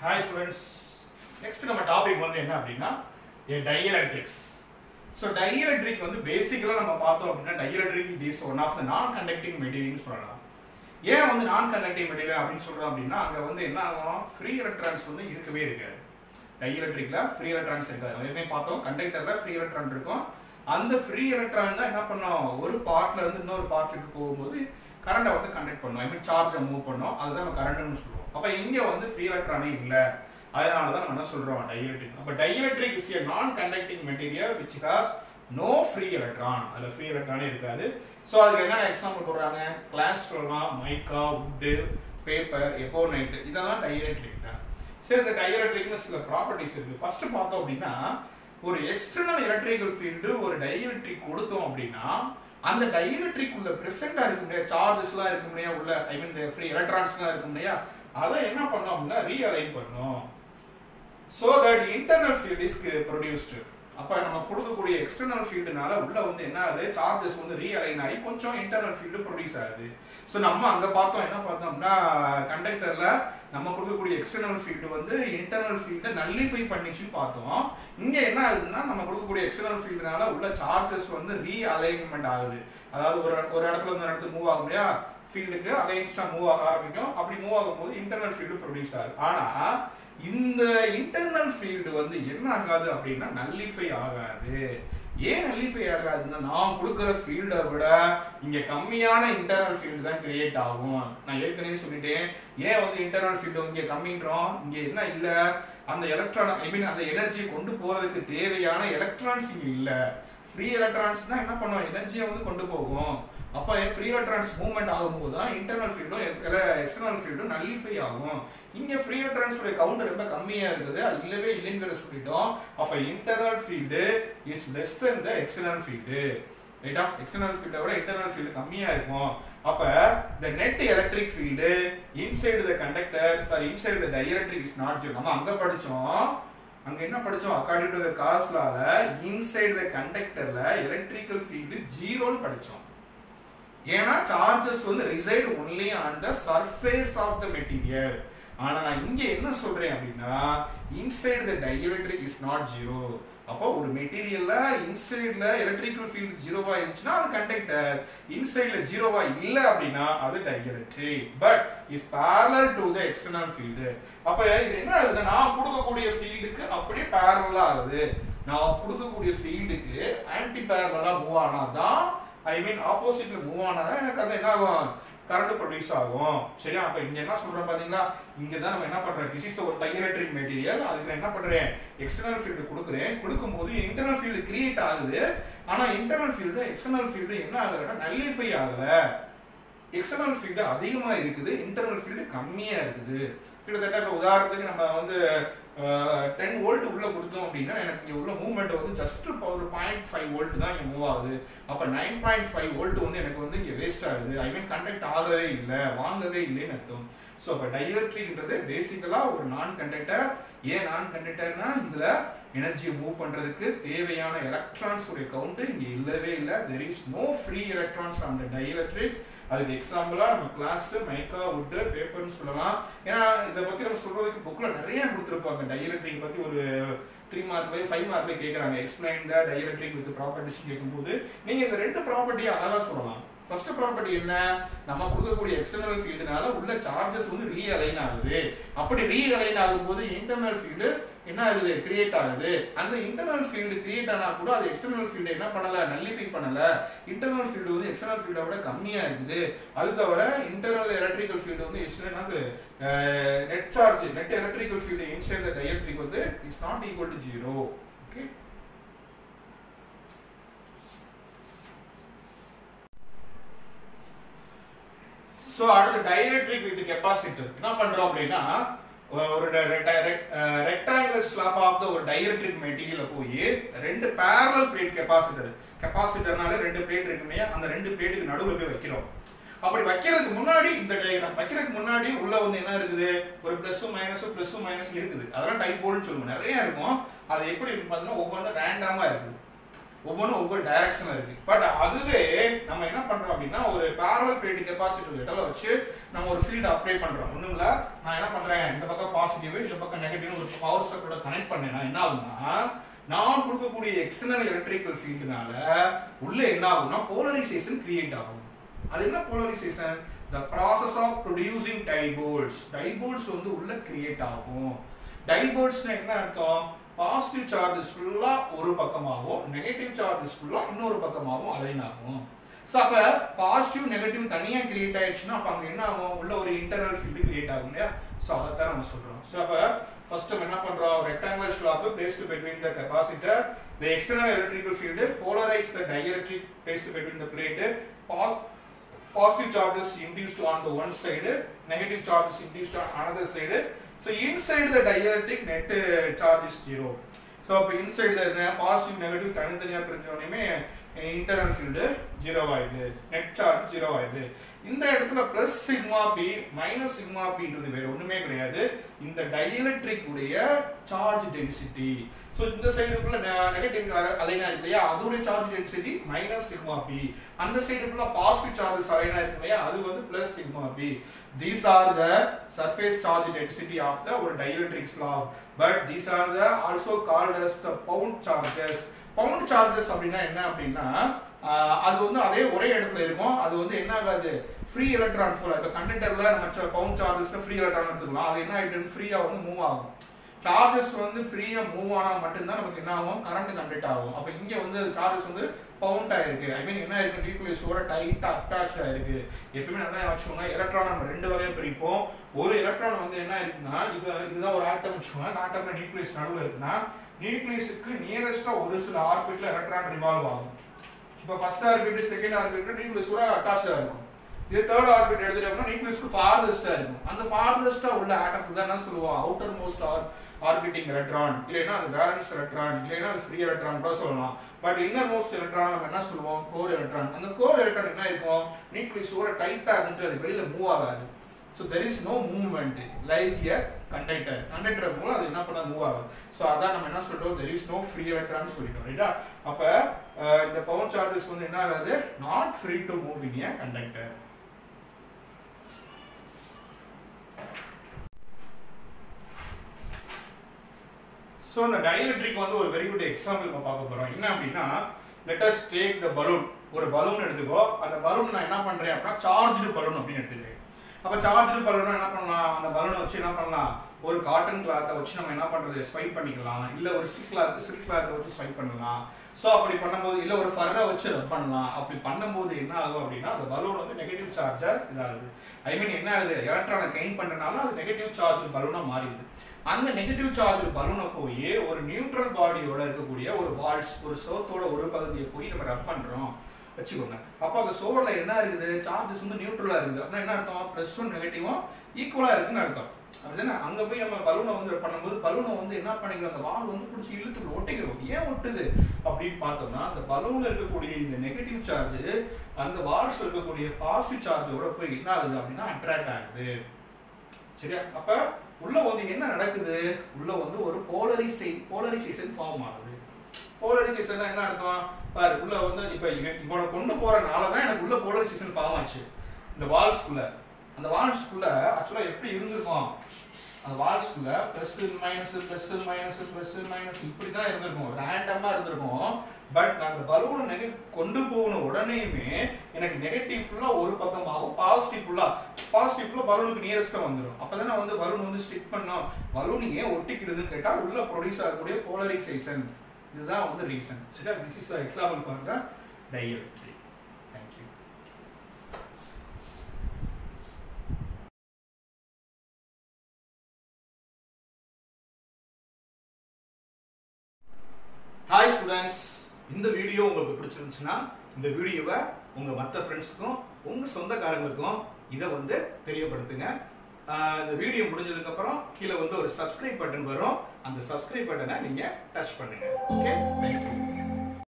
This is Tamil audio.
ஹாய் ஸ்டூடெண்ட்ஸ் நெக்ஸ்ட் நம்ம டாபிக் வந்து என்ன அப்படின்னா ஏ டைஎலக்ட்ரிக்ஸ் ஸோ டைஎலக்ட்ரிக் வந்து பேசிக்கலாக நம்ம பார்த்தோம் அப்படின்னா dielectric it is one of the non conducting மெட்டீரியல்னு சொல்லலாம் ஏன் வந்து நான் கண்டக்டிங் மெட்டீரியல் அப்படின்னு சொல்கிறோம் அப்படின்னா அங்கே வந்து என்ன ஆகும் ஃப்ரீ எலக்ட்ரான்ஸ் வந்து இருக்கவே இருக்காது டைஎலக்ட்ரிக்ல ஃப்ரீ எலக்ட்ரான்ஸ் இருக்காது எதுவுமே பார்த்தோம் கண்டக்டர்ல ஃப்ரீ எலக்ட்ரான் இருக்கும் அந்த ஃப்ரீ எலக்ட்ரான் தான் என்ன பண்ணும் ஒரு பார்ட்ல இருந்து இன்னொரு பார்ட்டுக்கு போகும்போது கரண்டை வந்து கண்டக்ட் பண்ணும் ஐ மீன் சார்ஜை மூவ் பண்ணும் அதுதான் நம்ம கரண்ட்னு சொல்லுவோம் அப்போ இங்கே வந்து ஃப்ரீ எலக்ட்ரானே இல்லை அதனால தான் நம்ம என்ன சொல்றோம் டைஎலக்ட்ரிக் அப்போ dielectric is a non conducting material which has no free electron அதில் ஃப்ரீ எலக்ட்ரானே இருக்காது ஸோ அதுக்கு என்னென்ன எக்ஸாம்பிள் போடுறாங்க கிளாஸ் சொல்லலாம் மைக்கா உட்டு பேப்பர் எபோனைட் இதெல்லாம் டைஎலக்ட்ரிக் தான் சரி இந்த டைஎலக்ட்ரிக்னு சில ப்ராப்பர்ட்டிஸ் இருக்கு ஃபர்ஸ்ட் பார்த்தோம் அப்படின்னா ஒரு எக்ஸ்டர்னல் எலக்ட்ரிக்கல் ஃபீல்டு ஒரு டைஎலக்ட்ரிக் கொடுத்தோம் அப்படின்னா அந்த டைஎலக்ட்ரிக் உள்ள பிரசண்டா இருக்கும் இல்லையா சார்ஜஸ்லாம் இருக்கும் இல்லையா உள்ள ஐ மீன் ஃப்ரீ எலக்ட்ரான்ஸ்லாம் இருக்கும் இல்லையா அதை என்ன பண்ணோம் அப்படின்னா ரீஅலைன் பண்ணோம் so that internal field is produced அப்போ நம்ம கொடுக்கக்கூடிய எக்ஸ்டர்னல் ஃபீல்டுனால உள்ள வந்து என்ன ஆகுது சார்ஜஸ் வந்து ரீஅலைன் ஆகி கொஞ்சம் இன்டர்னல் ஃபீல்டு ப்ரொடியூஸ் ஆகுது ஸோ நம்ம அங்கே பார்த்தோம் என்ன பார்த்தோம்னா கண்டக்டரில் நம்ம கொடுக்கக்கூடிய எக்ஸ்டர்னல் ஃபீல்டு வந்து இன்டர்னல் ஃபீல்டை நல்லிஃபை பண்ணிச்சுன்னு பார்த்தோம் இங்கே என்ன ஆகுதுன்னா நம்ம கொடுக்கக்கூடிய எக்ஸ்டர்னல் ஃபீல்டுனால உள்ள சார்ஜஸ் வந்து ரீஅலைன்மெண்ட் ஆகுது அதாவது ஒரு ஒரு இடத்துல இருந்து ஒரு இடத்துக்கு மூவ் ஆகும் இல்லையா ஃபீல்டுக்கு அகைன்ஸ்டாக மூவ் ஆக ஆரம்பிக்கும் அப்படி மூவ் ஆகும்போது இன்டர்னல் ஃபீல்டு ப்ரொடியூஸ் ஆகுது ஆனால் இந்த இன்டர்னல் ஃபீல்டு வந்து என்ன ஆகாது அப்படின்னா நல்லிஃபை ஆகாது ஏன் நல்லிஃபை ஆகாதுன்னா நான் கொடுக்குற ஃபீல்டை விட இங்க கம்மியான இன்டர்னல் ஃபீல்டு தான் கிரியேட் ஆகும் நான் ஏற்கனவே சொல்லிட்டேன் ஏன் வந்து இன்டர்னல் ஃபீல்டு இங்க கம்மின்றோம் இங்க என்ன இல்ல அந்த எலக்ட்ரான் ஐ மீன் அந்த எனர்ஜி கொண்டு போறதுக்கு தேவையான எலக்ட்ரான்ஸ் இங்க இல்ல ஃப்ரீ எலக்ட்ரான்ஸ் தான் என்ன பண்ணும் எனர்ஜியை வந்து கொண்டு போகும் அப்போ ஃப்ரீ எலக்ட்ரான்ஸ் மூவ்மெண்ட் ஆகும்போது தான் இன்டர்னல் ஃபீல்டும் எக்ஸ்டர்னல் ஃபீல்டும் நல்லிஃபை ஆகும் இங்கே ஃப்ரீ எலக்ட்ரான்ஸோட கவுண்ட் ரொம்ப கம்மியாக இருக்குது அது இல்லவே இல்லைங்கிற சொல்லிட்டோம் அப்போ internal field is less than the external field ரைட்டா எக்ஸ்டர்னல் ஃபீல்டை விட இன்டர்னல் ஃபீல்டு கம்மியாக இருக்கும் அப்போ the net electric field inside the conductor sorry inside the dielectric is not zero நம்ம அங்கே படித்தோம் அங்க என்ன படிச்சோம் அக்கார்டிங் டு த காஸ்லால இன்சைடு த கண்டக்டர்ல எலக்ட்ரிக்கல் ஃபீல்டு ஜீரோன்னு படிச்சோம் ஏன்னா சார்ஜஸ் வந்து reside only on the surface of the material ஆனா நான் இங்க என்ன சொல்றேன் அப்படின்னா inside the dielectric is not zero அப்போ ஒரு மெட்டீரியல்ல இன்சைட்ல எலக்ட்ரிக்கல் ஃபீல்டு ஜீரோவா இருந்துச்சுன்னா அது கண்டக்டர் இன்சைட்ல ஜீரோவா இல்ல அப்படின்னா அது dielectric but is parallel to the external field அப்ப இது என்ன ஆகுதுன்னா நான் கொடுக்கக்கூடிய ஃபீல்டுக்கு அப்படியே பேரலா ஆகுது நான் கொடுக்கக்கூடிய ஃபீல்டுக்கு ஆன்டி பேரலா மூவ் ஆனாதான் ஐ மீன் ஆப்போசிட்ல மூவ் ஆனாதான் எனக்கு அது என்ன ஆகும் கரண்ட் ப்ரொடியூஸ் ஆகும் சரியா அப்ப இங்க என்ன சொல்றோம் பாத்தீங்களா இங்க தான் நம்ம என்ன பண்றோம் திஸ் இஸ் ஒரு டைஎலக்ட்ரிக் மெட்டீரியல் அதுக்கு நான் என்ன பண்றேன் எக்ஸ்டர்னல் ஃபீல்டு கொடுக்குறேன் கொடுக்கும்போது இன்டர்னல் ஃபீல்டு கிரியேட் ஆகுது ஆனா இன்டர்னல் ஃபீல்டு எக்ஸ்டர்னல் ஃபீல்டு என்ன ஆகலன்னா நல்லிஃபை ஆகல எக்ஸ்டர்னல் ஃபீல்டு அதிகமா இருக்குது இன்டர்னல் ஃபீல்டு கம்மியா இருக்குது கிட்டத்தட்ட இப்போ உதாரணத்துக்கு நம்ம வந்து டென் வோல்ட் உள்ள கொடுத்தோம் அப்படின்னா எனக்கு இங்கே உள்ள மூவ்மெண்ட் வந்து ஜஸ்ட் இப்போ ஒரு பாயிண்ட் ஃபைவ் வோல்ட் தான் இங்கே மூவ் ஆகுது அப்போ நைன் பாயிண்ட் ஃபைவ் வோல்ட் வந்து எனக்கு வந்து இங்கே வேஸ்ட் ஆகுது ஐ மீன் கண்டக்ட் ஆகவே இல்லை வாங்கவே இல்லைன்னு அர்த்தம் ஸோ அப்போ டைஎலக்ட்ரிக்ன்றது பேசிக்கலாக ஒரு நான் கண்டக்டர் ஏன் நான் கண்டக்டர்னா இதில் எனர்ஜியை மூவ் பண்ணுறதுக்கு தேவையான எலக்ட்ரான்ஸ் உடைய கவுண்ட் இங்கே இல்லவே இல்லை there is no free electrons அந்த டைஎலக்ட்ரிக் அதுக்கு எக்ஸாம்பிளா நம்ம கிளாஸ் மைக்கா வுட்டு பேப்பர்னு சொல்லலாம் ஏன்னா இதை பத்தி நம்ம சொல்றதுக்கு புக்ல நிறைய கொடுத்துருப்பாங்க டைஎலக்ட்ரிக் பத்தி ஒரு த்ரீ மார்க்லேயே ஃபைவ் மார்க்லேயே கேட்குறாங்க explain the dielectric with properties கேட்கும்போது நீங்க இந்த ரெண்டு ப்ராப்பர்ட்டியை அழகா சொல்லலாம் ஃபர்ஸ்ட் ப்ராப்பர்ட்டி என்ன நம்ம கொடுக்கக்கூடிய எக்ஸ்டர்னல் ஃபீல்டுனால உள்ள சார்ஜஸ் வந்து ரீஅலைன் ஆகுது அப்படி ரீஅலைன் ஆகும்போது இன்டர்னல் ஃபீல்டு என்ன ஆகுது கிரியேட் ஆகுது அந்த இன்டர்னல் ஃபீல்டு கிரியேட் ஆனா கூட அது எக்ஸ்டர்னல் ஃபீல்டு என்ன பண்ணல நல்லிஃபை பண்ணல இன்டர்னல் ஃபீல்டு வந்து எக்ஸ்டர்னல் ஃபீல்டை விட கம்மியா இருக்குது அது தவிர இன்டர்னல் எலக்ட்ரிக்கல் ஃபீல்டு வந்து என்னது net charge net electrical field inside the dielectric வந்து is not equal to zero okay so அடுத்து டைஎலக்ட்ரிக் வித் கெப்பாசிட்டர் என்ன பண்றோம் அப்படின்னா ஒரு ரெக்டாங்குலர் ஸ்லாப் ஆஃப் த ஒரு டைஎலக்ட்ரிக் மெட்டீரியல போய் ரெண்டு பேரலல் பிளேட் கெப்பாசிட்டர் கெப்பாசிட்டர்னால ரெண்டு பிளேட் இருக்குமே அந்த ரெண்டு பிளேட்டுக்கு நடுவில் போய் வைக்கிறோம் அப்படி வைக்கிறதுக்கு முன்னாடி இந்த டயக்ராம் வைக்கிறதுக்கு முன்னாடி உள்ள வந்து என்ன இருக்குது ஒரு பிளஸும் மைனஸும் பிளஸும் மைனஸ் இருக்குது அதெல்லாம் டைப் போல்னு சொல்லுவோம் நிறைய இருக்கும் அது எப்படி இருக்கு பார்த்தீங்கன்னா ஒவ்வொன்றும் ரேண்டமா இருக்குது ஒவ்வொன்றும் ஒவ்வொரு டைரக்ஷன் இருக்கு பட் அதுவே நம்ம என்ன பண்றோம் அப்படின்னா ஒரு பேரல் பிளேட் கெப்பாசிட்டி இடத்துல வச்சு நம்ம ஒரு ஃபீல்டு அப்ளை பண்றோம் ஒண்ணும் இல்ல நான் என்ன பண்றேன் இந்த பக்கம் பாசிட்டிவ் இந்த பக்கம் நெகட்டிவ் ஒரு பவர் சர்க்கிளோட கனெக்ட் பண்ணேன்னா என்ன ஆகும்னா நான் கொடுக்கக்கூடிய எக்ஸ்டர்னல் எலக்ட்ரிக்கல் ஃபீல்டுனால உள்ள என்ன ஆகும்னா போலரைசேஷன் கிரியேட் ஆகும் அது என்ன polarisation the process of producing dipoles dipoles வந்து உள்ள கிரியேட் ஆகும் டைபோல்ஸ் என்ன அர்த்தம் பாசிட்டிவ் சார்ஜஸ் ஃபுல்லா ஒரு பக்கமாகவும் நெகட்டிவ் சார்ஜஸ் ஃபுல்லா இன்னொரு பக்கமாகவும் அலைன் ஆகும் ஸோ அப்போ பாசிட்டிவ் நெகட்டிவ் தனியாக கிரியேட் ஆயிடுச்சுன்னா அப்போ அங்கே என்ன ஆகும் உள்ள ஒரு இன்டர்னல் ஃபீல்டு கிரியேட் ஆகும் இல்லையா ஸோ அதை தான் நம்ம சொல்கிறோம் ஸோ அப்போ ஃபர்ஸ்ட் நம்ம என்ன பண்ணுறோம் rectangular slab placed between the capacitor the external electrical field polarise the dielectric placed between the plate பாஸ் positive charges induced on the one side, negative charges induced on another side. So inside the dielectric net uh, charge is zero. So அப்போ இன்சைடு என்ன பாசிட்டிவ் நெகட்டிவ் தனித்தனியாக பிரிஞ்சோடனே இன்டர்னல் ஃபீல்டு ஜீரோ ஆயிடுது நெட் சார்ஜ் ஜீரோ ஆயிடுது இந்த இடத்துல plus sigma P minus sigma பின்றது வேற ஒண்ணுமே கிடையாது இந்த டைஎலக்ட்ரிக் உடைய சார்ஜ் டென்சிட்டி ஸோ இந்த சைடு ஃபுல்லா நெகட்டிவ் அலைனா இருக்கு இல்லையா அதோட charge density minus sigma P அந்த சைடு ஃபுல்லா பாசிட்டிவ் சார்ஜஸ் அலைனா இருக்கு இல்லையா அது வந்து plus sigma P these are the surface charge density of the ஒரு dielectric slab but these are the also called as the bound charges bound charges அப்படின்னா என்ன அப்படின்னா ஆஹ் அது வந்து அதே ஒரே இடத்துல இருக்கும் அது வந்து என்ன ஆகாது ஃப்ரீ எலக்ட்ரான் ஃபுல்லாக இப்போ கண்டக்டர்ல நம்ம பவுண்ட் சார்ஜஸ்ல ஃப்ரீ எலக்ட்ரான் எடுத்துக்கலாம் அது என்ன ஆகிட்டு ஃப்ரீயாக வந்து மூவ் ஆகும் சார்ஜஸ் வந்து ஃப்ரீயாக மூவ் ஆனால் மட்டும்தான் நமக்கு என்ன ஆகும் கரண்ட் கண்டக்ட் ஆகும் அப்போ இங்கே வந்து அது சார்ஜஸ் வந்து பவுண்ட் ஆயிருக்கு ஐ மீன் என்ன இருக்கு நியூக்ளியஸோட டைட்டாக அட்டாச் ஆயிருக்கு எப்பயுமே நல்லா வச்சுக்கோங்க எலக்ட்ரான் நம்ம ரெண்டு வகையை பிரிப்போம் ஒரு எலக்ட்ரான் வந்து என்ன இருக்குன்னா இது இதுதான் ஒரு ஆட்டம் வச்சுக்கோங்க அந்த ஆட்டம்ல நியூக்ளியஸ் நடுவில் இருக்குன்னா நியூக்ளியஸுக்கு நியரஸ்டா ஒரு சில ஆர்பிட்ல எலக்ட்ரான் ரிவால்வ் ஆகும் இப்போ ஃபர்ஸ்ட் ஆர்பிட் செகண்ட் ஆர்பிட் நியூக்ளியஸோட அட்டாச்சாக இருக்கும் இது தேர்ட் ஆர்பிட் எடுத்துட்டோம்னா நியூக்ளியஸ்க்கு ஃபார்தஸ்டா இருக்கும் அந்த ஃபார்தஸ்டா உள்ள ஆட்டத்துக்கு தான் என்ன சொல்லுவோம் outermost or orbiting electron இல்லைன்னா அது வேலன்ஸ் எலக்ட்ரான் இல்லைன்னா அது ஃப்ரீ எலக்ட்ரான் கூட சொல்லலாம் பட் இன்னர் மோஸ்ட் எலக்ட்ரான் நம்ம என்ன சொல்லுவோம் கோர் எலக்ட்ரான் அந்த கோர் எலக்ட்ரான் என்ன இருக்கும் நியூக்ளியஸோட டைட்டா இருந்துட்டு அது வெளியில மூவ் ஆகாது so there is no movement like a conductor conductor மூலம் அது என்ன பண்ண மூவ் ஆகும் ஸோ அதான் நம்ம என்ன சொல்றோம் there is no free electron சொல்லிட்டோம் ரைட்டா அப்போ இந்த பவர் சார்ஜஸ் வந்து என்ன ஆகாது not free to move in a conductor so இந்த டயலக்ட்ரிக் வந்து ஒரு வெரி குட் எக்ஸாம்பிள் நம்ம பார்க்க போறோம் என்ன அப்படின்னா let us take the balloon ஒரு பலூன் எடுத்துக்கோ அந்த பலூன் நான் என்ன பண்றேன் அப்படின்னா சார்ஜ்டு பலூன் அப்படின்னு எடுத்துக்கிறேன் அப்போ சார்ஜ்டு பலூன் என்ன பண்ணலாம் அந்த பலூனை வச்சு என்ன பண்ணலாம் ஒரு காட்டன் கிளாத்தை வச்சு நம்ம என்ன பண்றது ஸ்வைப் பண்ணிக்கலாம் இல்ல ஒரு சில்க் கிளாத் சில்க் கிளாத்தை வச்சு ஸ்வைப் பண்ணலாம் ஸோ அப்படி பண்ணும்போது இல்ல ஒரு ஃபர்ரை வச்சு ரப் பண்ணலாம் அப்படி பண்ணும்போது என்ன ஆகும் அப்படின்னா அந்த பலூன் வந்து நெகட்டிவ் சார்ஜா இதாகுது ஐ மீன் என்ன ஆகுது எலக்ட்ரானை கெயின் பண்ணனால அது நெகட்டிவ் சார்ஜ் பலூனா மாறிடுது அந்த நெகட்டிவ் சார்ஜ் பலூனை போய் ஒரு நியூட்ரல் பாடியோட இருக்கக்கூடிய ஒரு வால்ஸ் ஒரு சோத்தோட ஒரு பகுதியை போய் நம்ம ரப் பண்றோம் வச்சுக்கோங்க அப்போ அந்த சோர்ல என்ன இருக்குது சார்ஜஸ் வந்து நியூட்ரலா இருக்குது அப்படின்னா என்ன அர்த்தம் ப்ளஸும் நெகட்டிவும் ஈக்குவலா இருக்குன்னு அர்த்தம் அப்படிதானே அங்க போய் நம்ம பலூனை வந்து பண்ணும்போது பலூனை வந்து என்ன பண்ணிக்கிறோம் அந்த வால் வந்து பிடிச்சி இழுத்து ஒட்டிக்கிறோம் ஏன் ஒட்டுது அப்படின்னு பார்த்தோம்னா அந்த பலூன்ல இருக்கக்கூடிய இந்த நெகட்டிவ் சார்ஜ் அந்த வால்ஸ் இருக்கக்கூடிய பாசிட்டிவ் சார்ஜோட போய் என்ன ஆகுது அப்படின்னா அட்ராக்ட் ஆகுது சரியா அப்ப உள்ள வந்து என்ன நடக்குது உள்ள வந்து ஒரு போலரைசே போலரைசேஷன் ஃபார்ம் ஆகுது போலரைசேஷன் என்ன அர்த்தம் பாரு உள்ள வந்து இப்ப இவன் இவனை கொண்டு போறனால தான் எனக்கு உள்ள போலரைசேஷன் ஃபார்ம் ஆச்சு இந்த வால்ஸ்குள்ள அந்த வால்ஸ்குள்ள ஆக்சுவலா எப்படி இருந்திருக்கும் அந்த வால்ஸ்குள்ள plus minus plus minus plus minus இப்படி தான் இருந்திருக்கும் ரேண்டமா இருந்திருக்கும் பட் நான் அந்த பலூனை நெக கொண்டு போன உடனேயுமே எனக்கு நெகட்டிவ் ஃபுல்லா ஒரு பக்கமாகும் பாசிட்டிவ் ஃபுல்லா பாசிட்டிவ் ஃபுல்லா பலூனுக்கு நியரஸ்டா வந்துடும் அப்பதான் வந்து பலூன் வந்து ஸ்டிக் பண்ணோம் பலூன் ஏன் ஒட்டிக்கிறதுன்னு கேட்டா உள்ள ப்ரொடியூஸ் ஆகக்கூடிய போலரைசேஷன் இதுதான் வந்து ரீசன் சரியா திஸ் இஸ் எக்ஸாம்பிள் பாருங்க டைஎலக்ட்ரிக் தேங்க்யூ ஹாய் ஸ்டூடெண்ட்ஸ் இந்த வீடியோ உங்களுக்கு பிடிச்சிருந்துச்சுன்னா இந்த வீடியோவை உங்கள் மற்ற ஃப்ரெண்ட்ஸுக்கும் உங்கள் சொந்தக்காரங்களுக்கும் இதை வந்து தெரியப்படுத்துங்க ஆஹ் இந்த வீடியோ முடிஞ்சதுக்கப்புறம் கீழே வந்து ஒரு சப்ஸ்கிரைப் பட்டன் வரும் அந்த சப்ஸ்கிரைப் பட்டனை நீங்கள் டச் பண்ணுங்க ஓகே தேங்க்யூ